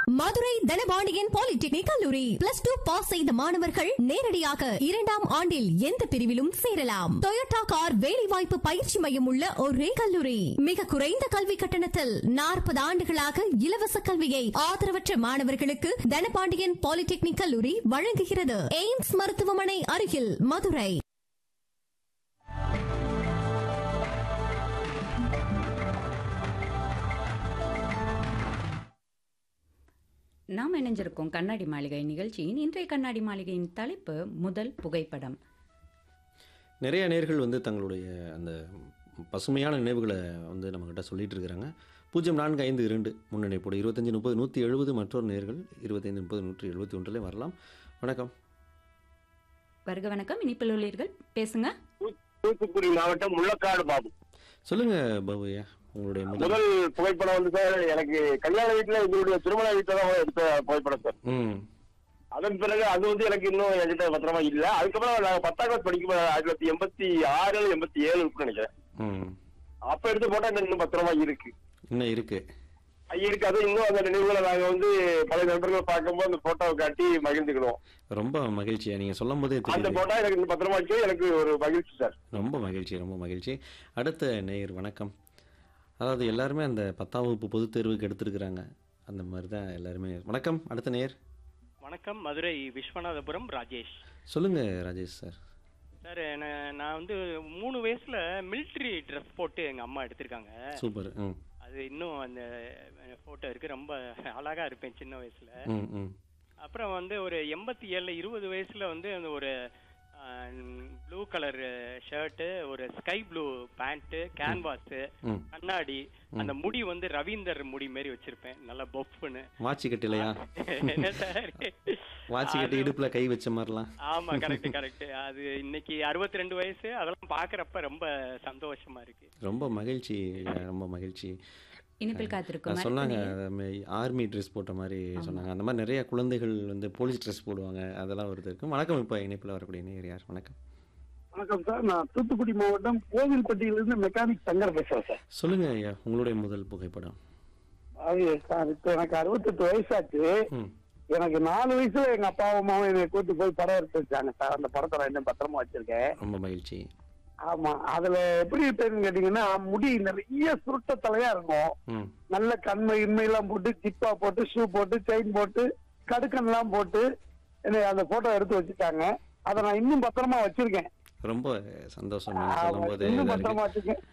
Madurai Dhanapandian polytechnic கல்லூரி plus two pass செய்த மாணவர்கள் நேரடியாக இரண்டாம் ஆண்டில் எந்த பிரிவிலும் சேரலாம் டொயோட்டா கார் வேலைவாய்ப்பு பயிற்சி மையம் உள்ள ஒரே கல்லூரி மிக குறைந்த கல்வி கட்டணத்தில் நாற்பது ஆண்டுகளாக இலவச கல்வியை ஆதரவற்ற மாணவர்களுக்கு தனபாண்டியன் பாலிடெக்னிக் கல்லூரி வழங்குகிறது எய்ம்ஸ் மருத்துவமனை அருகில் மதுரை நாம் இணைஞ்சிருக்கோம் கண்ணாடி மாளிகை நிகழ்ச்சியின் இன்றைய கண்ணாடி மாளிகையின் தலைப்பு முதல் புகைப்படம் நிறைய நேர்கள் வந்து தங்களுடைய அந்த பசுமையான நினைவுகளை வந்து நம்மக்கிட்ட சொல்லிட்டு இருக்கிறாங்க பூஜ்ஜியம் நான்கு ஐந்து இரண்டு முன்னணிப்போடு இருபத்தஞ்சி முப்பது நூற்றி எழுபது மற்றொரு நேர்கள் இருபத்தைந்து முப்பது நூற்றி எழுபத்தி ஒன்றிலே வரலாம் வணக்கம் வருக வணக்கம் இனிப்பில் உள்ளீர்கள் பேசுங்க தூத்துக்குடி மாவட்டம் முள்ளக்காடு பாபு சொல்லுங்க பாபு ஐயா உங்களுடைய முதல் முதல் புகைப்படம் வந்து சார் எனக்கு கல்யாண வீட்டுல எங்களுடைய திருமண வீட்டுல தான் எடுத்த புகைப்படம் சார் ம் அதன் பிறகு அது வந்து எனக்கு இன்னும் என்கிட்ட பத்திரமா இல்ல அதுக்கப்புறம் நாங்க பத்தாம் கிளாஸ் படிக்கும் ஆயிரத்தி தொள்ளாயிரத்தி எண்பத்தி ஆறு எண்பத்தி ஏழு இருக்குன்னு நினைக்கிறேன் ம் அப்ப எடுத்து போட்டா எனக்கு இன்னும் பத்திரமா இருக்கு இன்னும் இருக்கு இருக்கு அது இன்னும் அந்த நினைவுகளை நாங்க வந்து பழைய நண்பர்கள் பார்க்கும்போது அந்த போட்டோவை காட்டி மகிழ்ந்துக்கிடுவோம் ரொம்ப மகிழ்ச்சியா நீங்கள் சொல்லும் போதே அந்த தெரியுது போட்டோ எனக்கு இன்னும் பத்திரமா இருக்கு எனக்கு ஒரு மகிழ்ச்சி சார் ரொம்ப மகிழ்ச்சி ரொம்ப மகிழ்ச்சி அடுத்த நேயர் வணக்கம் அதாவது எல்லாருமே அந்த பத்தாம் வகுப்பு பொதுத் தேர்வுக்கு எடுத்திருக்கிறாங்க அந்த மாதிரி தான் எல்லாருமே வணக்கம் அடுத்த நேயர் வணக்கம் மதுரை விஸ்வநாதபுரம் ராஜேஷ் சொல்லுங்க ராஜேஷ் சார் சார் என்ன- நான் வந்து மூணு வயசுல மிலிட்ரி ட்ரெஸ் போட்டு எங்க அம்மா எடுத்திருக்காங்க சூப்பர் ம் அது இன்னும் அந்த போட்டோ இருக்கு ரொம்ப அழகா இருப்பேன் சின்ன வயசுல ம் ம் அப்புறம் வந்து ஒரு எண்பத்தி ஏழுல இருபது வயசுல வந்து அந்த ஒரு ப்ளூ கலர் ஷர்ட்டு ஒரு ஸ்கை ப்ளூ பேண்ட் கேன்வாஸ் ம் கண்ணாடி அந்த முடி வந்து ரவீந்தர் முடி மாதிரி வச்சிருப்பேன் நல்லா பொஃப்னு வாட்சி கட்டிலையா என்ன சார் வாட்சி கட்டி அது- இடுப்புல கை வச்ச மாதிரிலாம் ஆமா கரெக்ட் கரெக்ட் அது இன்னைக்கு 62 ரெண்டு வயசு அதெல்லாம் பாக்குறப்ப ரொம்ப சந்தோஷமா இருக்கு ரொம்ப மகிழ்ச்சி ஐயா, ரொம்ப மகிழ்ச்சி இனிப்பில் காத்திருக்கும் அஹ் சொன்னாங்க ஆர்மி ட்ரெஸ் போட்ட மாதிரி சொன்னாங்க அந்த மாதிரி நிறைய குழந்தைகள் வந்து போலீஸ் ட்ரெஸ் போடுவாங்க அதெல்லாம் ஒரு இது இருக்கும் வணக்கம் இப்போ இணைப்பில் வரக்கூடிய நேயர் யார் வணக்கம் வணக்கம் சார் நான் தூத்துக்குடி மாவட்டம் கோவில்பட்டியிலிருந்து மெக்கானிக் சங்கர் பேசுறேன் சார் சொல்லுங்க ஐயா உங்களுடைய முதல் புகைப்படம் அது சார் இப்போ எனக்கு அறுபத்தெட்டு வயசாச்சு ம் எனக்கு நாலு வயசுல எங்க அப்பாவும் அம்மாவும் என்னை கூட்டு போய் படம் எடுத்து வச்சாங்க சார் அந்த படத்தை நான் இன்னும் பத்திரமா வச்சிருக்கேன் ரொம்ப மகிழ்ச்சி ஆமா அதுல எப்படி இருப்பேன்னு கேட்டீங்கன்னா முடி நிறைய சுருட்ட தலையா இருக்கும் ம் நல்ல கண்மை இன்மை எல்லாம் போட்டு ஜிப்பா போட்டு ஷூ போட்டு செயின் போட்டு கடுக்கன் எல்லாம் போட்டு என்னை அந்த போட்டோ எடுத்து வச்சுட்டாங்க அதை நான் இன்னும் பத்திரமா வச்சிருக்கேன் ரொம்ப சந்தோஷம் நீங்க ஆமா, சொல்லும் போதே இன்னும் இதா பத்திரமா இருக்கு வச்சிருக்கேன்